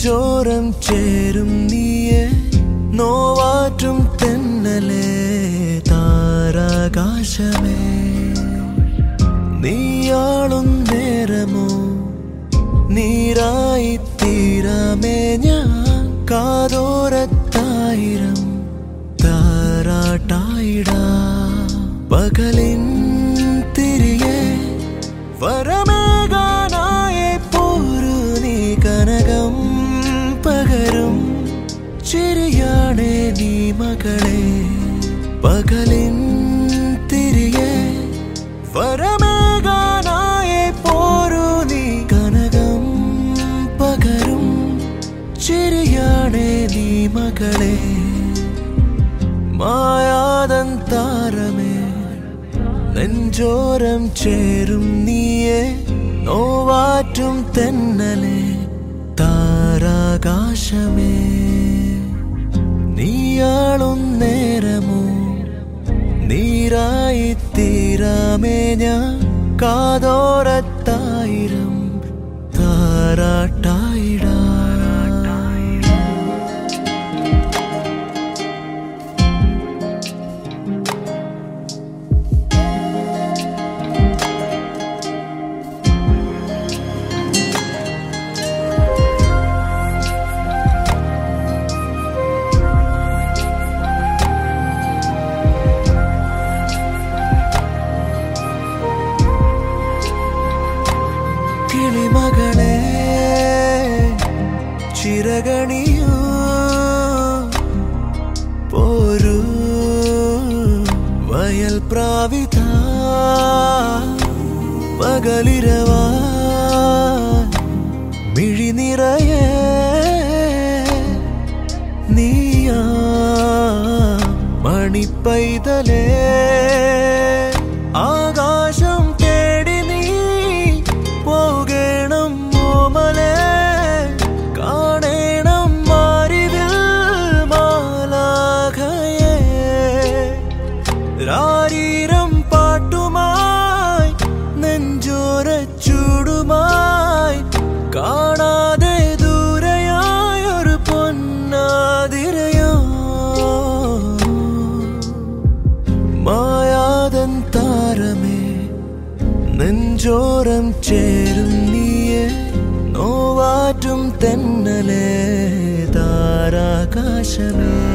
നെഞ്ചോരം ചേരും നീയെ നോവാറ്റും തെന്നലേ താരാകാശമേ നീയാളും നേരമോ നീരായി തീരാമേ ഞാൻ കാതോരത്തായിരം താരാട്ടായിടാ പകലിൻ തിരികെ വരമേകാനായി പോരു നീ കനകം പകരും ചിരിയാണേ നീ മകളെ പകലിൻ തിരികെ വരമേകാനായി പോരു നീ കനകം പകരും ചിരിയാണേ നീ മകളെ മായാതൻ താരമേ നെഞ്ചോരം ചേരും നീയെ നോവാറ്റും തെന്നലെ താരാകാശമേ നീയാളും നേരമോ നീരായി തീരാമേ ഞാൻ കാതോരത്തായിരം താരാട്ടായിടാ കിളിമകളെ ചിറകണിയൂ പോരൂ വയൽ പ്രാവിത പകലിരവാ മിഴി നിറയെ നീയാ മണിപ്പൈതലേ ആകാശം തേടി നീ പോകണം ഓമലേ കാണണം മാറിവിൽ മാലാഖയെ രാരീരം പാട്ടുമായി നെഞ്ചോര ചൂടുമായി കാണാതെ ദൂരയായൊരു പൊന്നാതിരയോ മായാതൻ താരമേ നെഞ്ചോരം ചേരും നീയെ നോവാറ്റും തെന്നലേ താരാകാശമേ